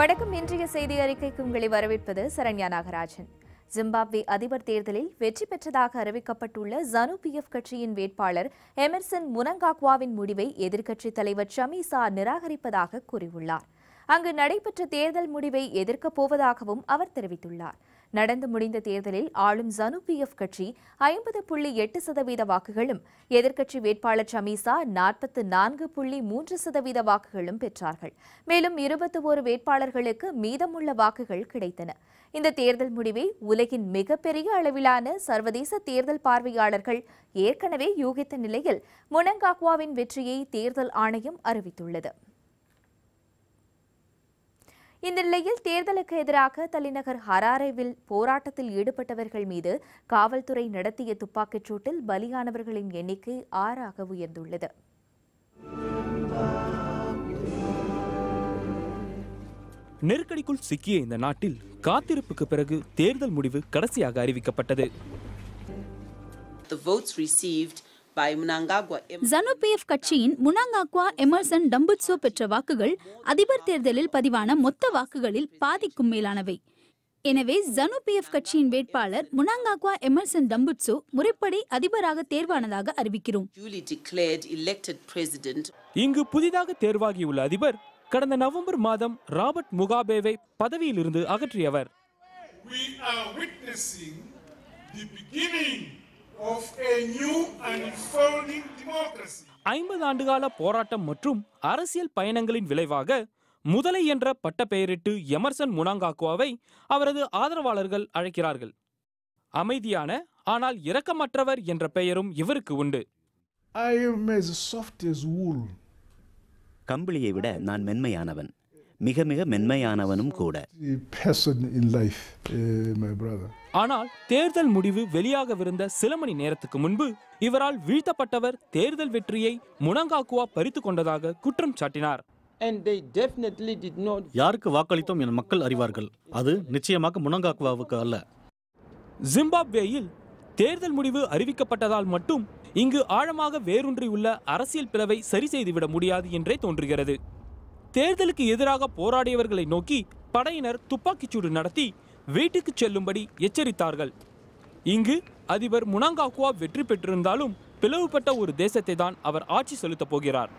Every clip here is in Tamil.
வணக்கம் இன்றைய செய்தி அறிக்கைக்கு உங்களை வரவேற்பது சரண்யா நாகராஜன் ஜிம்பாப்வே அதிபர் தேர்தலில் வெற்றி பெற்றதாக அறிவிக்கப்பட்டுள்ள ஜனு பிஎஃப் கட்சியின் வேட்பாளர் எமர்சன் முனங்காக்வாவின் முடிவை எதிர்க்கட்சித் தலைவர் ஷமீசா நிராகரிப்பதாக கூறியுள்ளார் அங்கு நடைபெற்ற தேர்தல் முடிவை எதிர்க்கப் போவதாகவும் அவர் தெரிவித்துள்ளார் நடந்து முடிந்த தேர்தலில் ஆளும் ஜனு பிஎஃப் கட்சி ஐம்பது புள்ளி எட்டு சதவீத வாக்குகளும் எதிர்க்கட்சி வேட்பாளர் ஷமீசா நாற்பத்து நான்கு புள்ளி மூன்று சதவீத வாக்குகளும் பெற்றார்கள் மேலும் இருபத்தி ஒரு வேட்பாளர்களுக்கு மீதமுள்ள வாக்குகள் கிடைத்தன இந்த தேர்தல் முடிவை உலகின் மிகப்பெரிய அளவிலான சர்வதேச தேர்தல் பார்வையாளர்கள் ஏற்கனவே யூகித்த நிலையில் முனங்காக்வாவின் வெற்றியை தேர்தல் ஆணையம் அறிவித்துள்ளது இந்த நிலையில் தேர்தலுக்கு எதிராக தலைநகர் ஹராரேவில் போராட்டத்தில் ஈடுபட்டவர்கள் மீது காவல்துறை நடத்திய துப்பாக்கிச் சூட்டில் பலியானவர்களின் எண்ணிக்கை ஆறாக உயர்ந்துள்ளது நெருக்கடிக்குள் சிக்கிய இந்த நாட்டில் காத்திருப்புக்கு பிறகு தேர்தல் முடிவு கடைசியாக அறிவிக்கப்பட்டது the votes received by Mnangagwa M. ZANU PF கட்சியின் முனாங்காக்வா எமர்சன் டம்புட்சோ பெற்ற வாக்குகள் அதிபர் தேர்தலில் பதிவான மொத்த வாக்குகளில் பாதிக்கும் மேலானவை எனவே ஜனு பிஎஃப் கட்சியின் வேட்பாளர் முனாங்காக்வா எமர்சன் டம்புட்சோ முறைப்படி அதிபராக தேர்வானதாக அறிவிக்கிறோம் duly declared elected president இங்கு புதிதாக தேர்வாகியுள்ள அதிபர் கடந்த நவம்பர் மாதம் ராபர்ட் முகாபேவை பதவியிலிருந்து அகற்றியவர் we are witnessing the beginning of a new unfolding democracy. ஐம்பது ஆண்டுகால போராட்டம் மற்றும் அரசியல் பயணங்களின் விளைவாக முதலை என்ற பட்ட பெயரிட்டு எமர்சன் முனாங்காக்குவாவை அவரது ஆதரவாளர்கள் அழைக்கிறார்கள் அமைதியான ஆனால் இரக்கமற்றவர் என்ற பெயரும் இவருக்கு உண்டு I am as soft as wool. கம்பளியை விட நான் மென்மையானவன் மிக மிக மென்மையானவனும் கூட A person in life, uh, my brother. ஆனால் தேர்தல் முடிவு வெளியாகவிருந்த சில மணி நேரத்துக்கு முன்பு இவரால் வீழ்த்தப்பட்டவர் தேர்தல் வெற்றியை முனங்காக்குவா பறித்து கொண்டதாக குற்றம் சாட்டினார் and they definitely did not யாருக்கு வாக்களித்தோம் என மக்கள் அறிவார்கள் அது நிச்சயமாக முனங்காக்குவாவுக்கு அல்ல ஜிம்பாப்வேயில் தேர்தல் முடிவு அறிவிக்கப்பட்டதால் மட்டும் இங்கு ஆழமாக வேரூன்றியுள்ள அரசியல் பிளவை சரி செய்துவிட முடியாது என்றே தோன்றுகிறது தேர்தலுக்கு எதிராக போராடியவர்களை நோக்கி படையினர் துப்பாக்கிச்சூடு நடத்தி வீட்டுக்கு செல்லும்படி எச்சரித்தார்கள் இங்கு அதிபர் முனாங்காக்குவா வெற்றி பெற்றிருந்தாலும் பிளவுபட்ட ஒரு தேசத்தை தான் அவர் ஆட்சி செலுத்தப் போகிறார்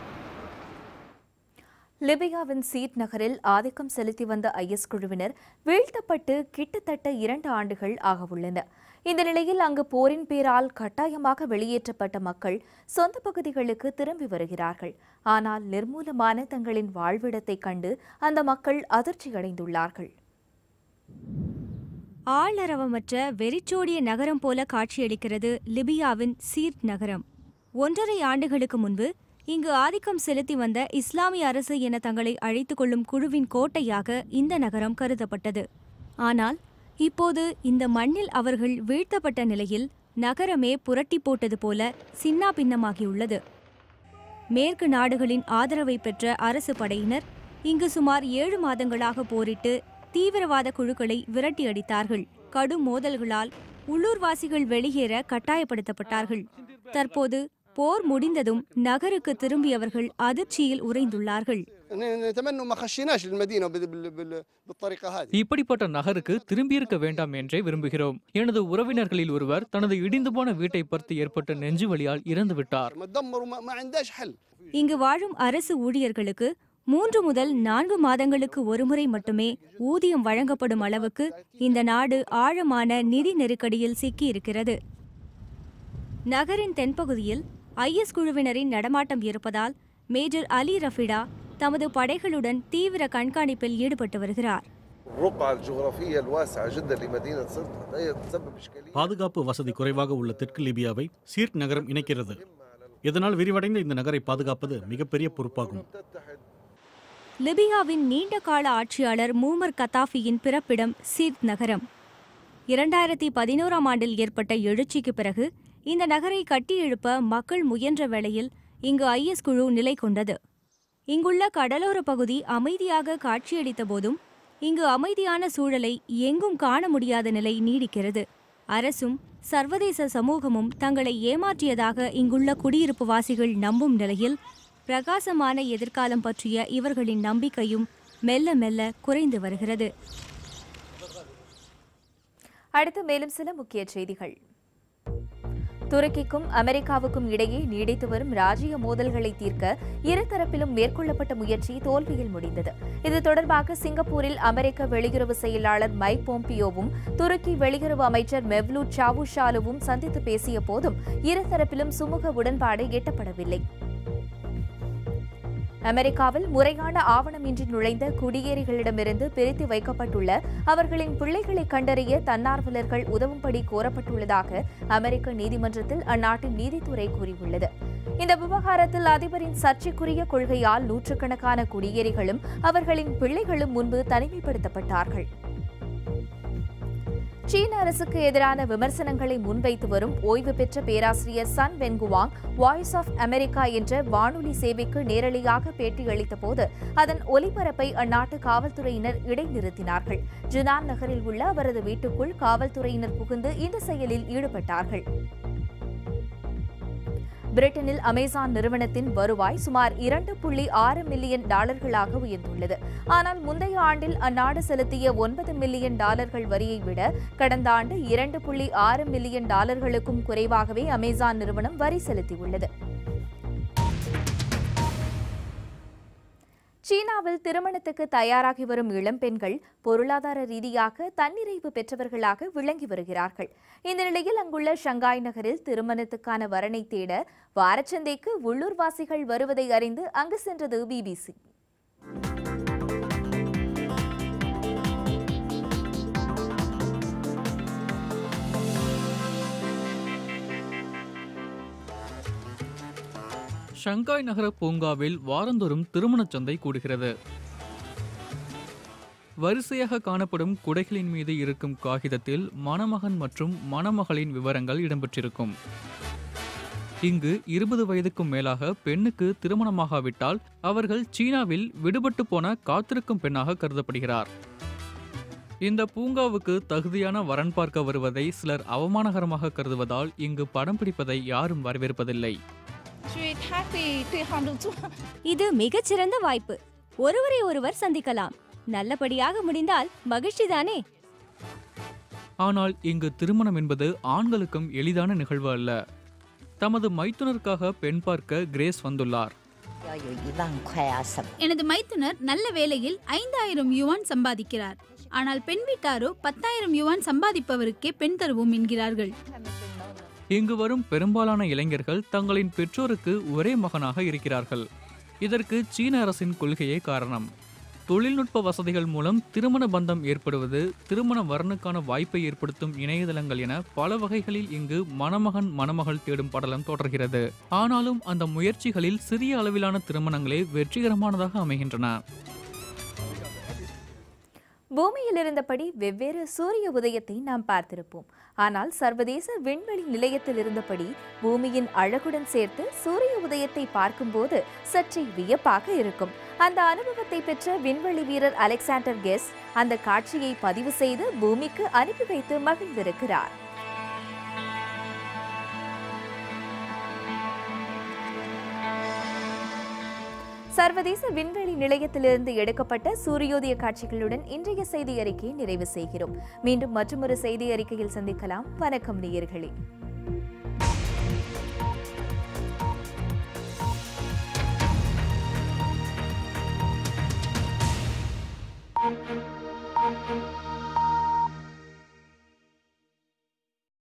லிபியாவின் சீட் நகரில் ஆதிக்கம் செலுத்தி வந்த ஐஎஸ் குழுவினர் வீழ்த்தப்பட்டு கிட்டத்தட்ட இரண்டு ஆண்டுகள் ஆகவுள்ளன இந்த நிலையில் அங்கு போரின் பேரால் கட்டாயமாக வெளியேற்றப்பட்ட மக்கள் சொந்த பகுதிகளுக்கு திரும்பி வருகிறார்கள் ஆனால் நிர்மூலமான தங்களின் வாழ்விடத்தைக் கண்டு அந்த மக்கள் அதிர்ச்சியடைந்துள்ளார்கள் ஆளரவமற்ற வெறிச்சோடிய நகரம் போல காட்சியளிக்கிறது லிபியாவின் சீர்ட் நகரம் ஒன்றரை ஆண்டுகளுக்கு முன்பு இங்கு ஆதிக்கம் செலுத்தி வந்த இஸ்லாமிய அரசு என தங்களை அழைத்துக் கொள்ளும் குழுவின் கோட்டையாக இந்த நகரம் கருதப்பட்டது ஆனால் இப்போது இந்த மண்ணில் அவர்கள் வீழ்த்தப்பட்ட நிலையில் நகரமே புரட்டி போட்டது போல சின்னா பின்னமாகியுள்ளது மேற்கு நாடுகளின் ஆதரவை பெற்ற அரசு படையினர் இங்கு சுமார் ஏழு மாதங்களாக போரிட்டு தீவிரவாத குழுக்களை விரட்டி அடித்தார்கள் கடும் மோதல்களால் உள்ளூர்வாசிகள் வெளியேற கட்டாயப்படுத்தப்பட்டார்கள் தற்போது போர் முடிந்ததும் நகருக்கு திரும்பியவர்கள் அதிர்ச்சியில் உறைந்துள்ளார்கள் نتمنى ما خشيناش المدينه بال- بال- بال- بالطريقه هذه இப்படிப்பட்ட நகருக்கு திரும்பியிருக்க வேண்டாம் என்றே விரும்புகிறோம் எனது உறவினர்களில் ஒருவர் தனது இடிந்து போன வீட்டை பார்த்து ஏற்பட்ட நெஞ்சுவலியால் இறந்துவிட்டார் ما تدمر وما ما عندهاش حل இங்கு வாழும் அரசு ஊழியர்களுக்கு மூன்று முதல் நான்கு மாதங்களுக்கு ஒருமுறை மட்டுமே ஊதியம் வழங்கப்படும் அளவுக்கு இந்த நாடு ஆழமான நிதி நெருக்கடியில் சிக்கியிருக்கிறது நகரின் தென்பகுதியில் ஐஎஸ் குழுவினரின் நடமாட்டம் இருப்பதால் மேஜர் அலி ரஃபிடா தமது படைகளுடன் தீவிர கண்காணிப்பில் ஈடுபட்டு வருகிறார் الرقعة الجغرافية الواسعة جدا لمدينة سرت هي تسبب إشكالية பாதுகாப்பு வசதி குறைவாக உள்ள தெற்கு லிபியாவை சீர்ட் நகரம் இணைக்கிறது இதனால் விரிவடைந்த இந்த நகரை பாதுகாப்பது மிகப்பெரிய பொறுப்பாகும் லிபியாவின் நீண்ட கால ஆட்சியாளர் மூமர் கத்தாஃபியின் பிறப்பிடம் சீர்த் நகரம் இரண்டாயிரத்தி பதினோராம் ஆண்டில் ஏற்பட்ட எழுச்சிக்கு பிறகு இந்த நகரை கட்டியெழுப்ப மக்கள் முயன்ற வேளையில் இங்கு ஐஎஸ் குழு நிலை கொண்டது இங்குள்ள கடலோர பகுதி அமைதியாக காட்சியளித்த போதும் இங்கு அமைதியான சூழலை எங்கும் காண முடியாத நிலை நீடிக்கிறது அரசும் சர்வதேச சமூகமும் தங்களை ஏமாற்றியதாக இங்குள்ள குடியிருப்பு வாசிகள் நம்பும் நிலையில் பிரகாசமான எதிர்காலம் பற்றிய இவர்களின் நம்பிக்கையும் மெல்ல மெல்ல குறைந்து வருகிறது அடுத்து மேலும் சில முக்கிய செய்திகள் துருக்கிக்கும் அமெரிக்காவுக்கும் இடையே நீடித்து வரும் ராஜ்ய மோதல்களை தீர்க்க இருதரப்பிலும் மேற்கொள்ளப்பட்ட முயற்சி தோல்வியில் முடிந்தது இது தொடர்பாக சிங்கப்பூரில் அமெரிக்க வெளியுறவு செயலாளர் மைக் போம்பியோவும் துருக்கி வெளியுறவு அமைச்சர் மெவ்லூட் சாவுஷாலுவும் சந்தித்து பேசிய போதும் இருதரப்பிலும் சுமூக உடன்பாடு எட்டப்படவில்லை அமெரிக்காவில் முறையான ஆவணமின்றி நுழைந்த குடியேறிகளிடமிருந்து பிரித்து வைக்கப்பட்டுள்ள அவர்களின் பிள்ளைகளை கண்டறிய தன்னார்வலர்கள் உதவும்படி கோரப்பட்டுள்ளதாக அமெரிக்க நீதிமன்றத்தில் அந்நாட்டின் நீதித்துறை கூறியுள்ளது இந்த விவகாரத்தில் அதிபரின் சர்ச்சைக்குரிய கொள்கையால் நூற்றுக்கணக்கான குடியேறிகளும் அவர்களின் பிள்ளைகளும் முன்பு தனிமைப்படுத்தப்பட்டார்கள் சீன அரசுக்கு எதிரான விமர்சனங்களை முன்வைத்து வரும் ஓய்வு பெற்ற பேராசிரியர் Sun Wenguang Voice of America என்ற வானொலி சேவைக்கு நேரடியாக பேட்டியளித்த போது அதன் ஒலிபரப்பை அந்நாட்டு காவல்துறையினர் இடைநிறுத்தினார்கள் ஜுனான் நகரில் உள்ள அவரது வீட்டுக்குள் காவல்துறையினர் புகுந்து இந்த செயலில் ஈடுபட்டார்கள் பிரிட்டனில் அமேசான் நிறுவனத்தின் வருவாய் சுமார் இரண்டு புள்ளி ஆறு மில்லியன் டாலர்களாக உயர்ந்துள்ளது ஆனால் முந்தைய ஆண்டில் அந்நாடு செலுத்திய ஒன்பது மில்லியன் டாலர்கள் வரியை விட கடந்த ஆண்டு இரண்டு புள்ளி ஆறு மில்லியன் டாலர்களுக்கும் குறைவாகவே அமேசான் நிறுவனம் வரி செலுத்தியுள்ளது சீனாவில் திருமணத்துக்கு தயாராகி வரும் இளம்பெண்கள் பொருளாதார ரீதியாக தன்னிறைவு பெற்றவர்களாக விளங்கி வருகிறார்கள் இந்த நிலையில் அங்குள்ள ஷங்காய் நகரில் திருமணத்துக்கான வரனை தேட வாரச்சந்தைக்கு உள்ளூர்வாசிகள் வருவதை அறிந்து அங்கு சென்றது பிபிசி ஷங்காய் நகர பூங்காவில் வாரந்தோறும் திருமணச் சந்தை கூடுகிறது வரிசையாக காணப்படும் குடைகளின் மீது இருக்கும் காகிதத்தில் மணமகன் மற்றும் மணமகளின் விவரங்கள் இடம்பெற்றிருக்கும் இங்கு இருபது வயதுக்கும் மேலாக பெண்ணுக்கு திருமணமாகாவிட்டால் அவர்கள் சீனாவில் விடுபட்டு போன காத்திருக்கும் பெண்ணாக கருதப்படுகிறார் இந்த பூங்காவுக்கு தகுதியான வரன் பார்க்க வருவதை சிலர் அவமானகரமாக கருதுவதால் இங்கு படம் பிடிப்பதை யாரும் வரவேற்பதில்லை 所以他对对方都做。 இது மிகச்சிறந்த வாய்ப்பு ஒருவரை ஒருவர் சந்திக்கலாம் நல்லபடியாக முடிந்தால் மகிழ்ச்சிதானே ஆனால் இங்கு திருமணம் என்பது ஆண்களுக்கும் எளிதான நிகழ்வு அல்ல தமது மைத்துனருக்காக பெண் பார்க்க கிரேஸ் வந்துள்ளார் 要有一万块啊什么。 எனது மைத்துனர் நல்ல வேலையில் ஐந்தாயிரம் யுவான் சம்பாதிக்கிறார் ஆனால் பெண் வீட்டாரோ பத்தாயிரம் யுவான் சம்பாதிப்பவருக்கே பெண் தருவோம் என்கிறார்கள் இங்கு வரும் பெரும்பாலான இளைஞர்கள் தங்களின் பெற்றோருக்கு ஒரே மகனாக இருக்கிறார்கள் இதற்கு சீன அரசின் கொள்கையே காரணம் தொழில்நுட்ப வசதிகள் மூலம் திருமண பந்தம் ஏற்படுவது திருமண வரனுக்கான வாய்ப்பை ஏற்படுத்தும் இணையதளங்கள் என பல வகைகளில் இங்கு மணமகன் மணமகள் தேடும் படலம் தொடர்கிறது ஆனாலும் அந்த முயற்சிகளில் சிறிய அளவிலான திருமணங்களே வெற்றிகரமானதாக அமைகின்றன பூமியில் இருந்தபடி வெவ்வேறு சூரிய உதயத்தை நாம் பார்த்திருப்போம் ஆனால் சர்வதேச விண்வெளி நிலையத்தில் இருந்தபடி பூமியின் அழகுடன் சேர்த்து சூரிய உதயத்தை பார்க்கும்போது சற்றே வியப்பாக இருக்கும் அந்த அனுபவத்தை பெற்ற விண்வெளி வீரர் அலெக்சாண்டர் கெஸ் அந்த காட்சியை பதிவு செய்து பூமிக்கு அனுப்பி வைத்து மகிழ்ந்திருக்கிறார் சர்வதேச விண்வெளி நிலையத்திலிருந்து எடுக்கப்பட்ட சூரியோதய காட்சிகளுடன் இன்றைய செய்தி அறிக்கையை நிறைவு செய்கிறோம் மீண்டும் மற்றொரு செய்தி அறிக்கையில் சந்திக்கலாம் வணக்கம் நேயர்களே Thank you.